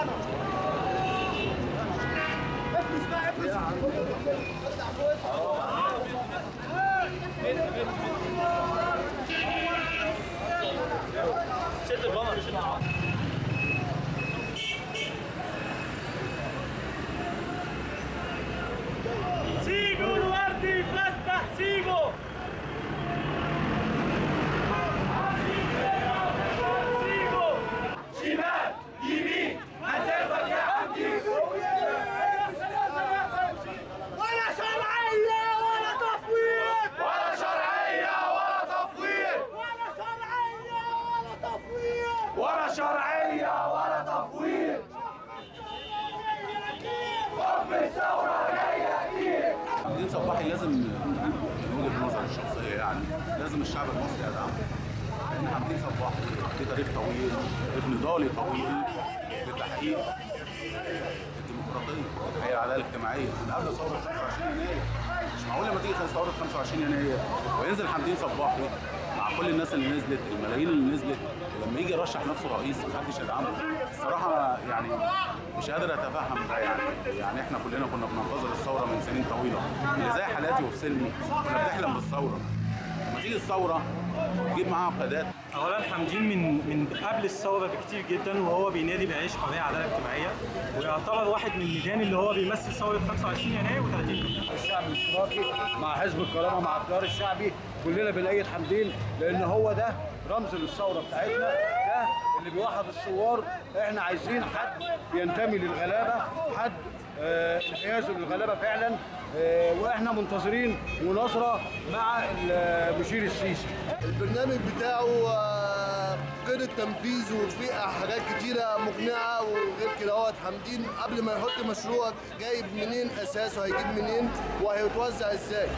سيجو الوردي فتح سيجو سيجو شمال يمين هتفك يا حمدي ولا شرعية ولا تفويض ولا شرعية ولا تفويض ولا شرعية ولا تفويض ولا شرعية ولا تفويض حب الثورة جاية أكيد عبدين صباحي لازم من وجهه نظري الشخصيه يعني لازم الشعب المصري يدعمه لان عبدين صباحي ليه تاريخ طويل تاريخ نضالي طويل لتحقيق الديمقراطيه وتحقيق العداله الاجتماعيه من قبل ثوره 25 يناير مش معقول لما تيجي ثوره 25 يناير وينزل حمدين صباحي مع كل الناس اللي نزلت الملايين اللي نزلت ولما يجي يرشح نفسه رئيس محدش يدعمه الصراحه يعني مش قادر اتفهم ده يعني يعني احنا كلنا كنا بننتظر الثوره من سنين طويله اللي زي حالاتي وفي سني كنا بنحلم بالثوره لما تيجي الثوره تجيب معاها قيادات اولا حمدين من من قبل الثوره بكتير جدا وهو بينادي بعيش حريه عداله اجتماعيه ويعتبر واحد من الميدان اللي هو بيمثل ثوره 25 يناير و30 يونيو الشعب الاشتراكي مع حزب الكرامه مع التيار الشعبي كلنا بنأيد حمدين لان هو ده رمز للثوره بتاعتنا ده اللي بيوحد الثوار احنا عايزين حد ينتمي للغلابه حد آه، انحيازه للغلابه فعلا آه، واحنا منتظرين مناصره مع المشير السيسي البرنامج بتاعه آه، غير التنفيذ وفيه حاجات كتيرة مقنعة وغير كده هو حمدين قبل ما يحط مشروع جايب منين أساسه هيجيب منين وهيتوزع ازاي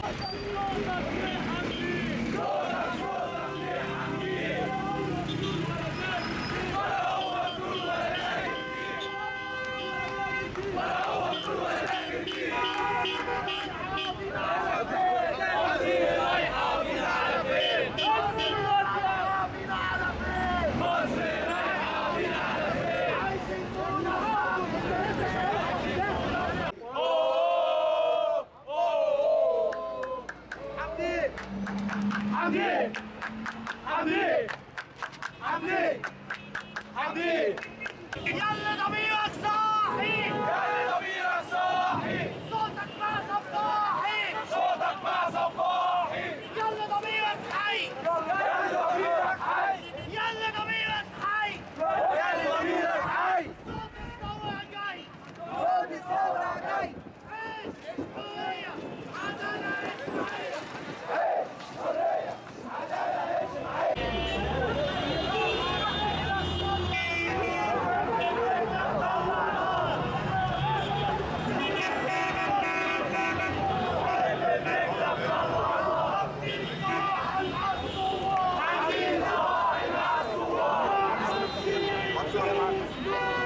حمدين حمدين حمدين حمدين يلا ضميرك صاحي يا ضميرك صاحي صوتك مع صباحي صوتك مع صباحي يلا ضميرك حي يا ضميرك حي يلا ضميرك حي يا ضميرك حي صوت الثورة جاي صوت الثورة جاي عيش حرية عدالة اجتماعية حمدين صاحي مع الثوار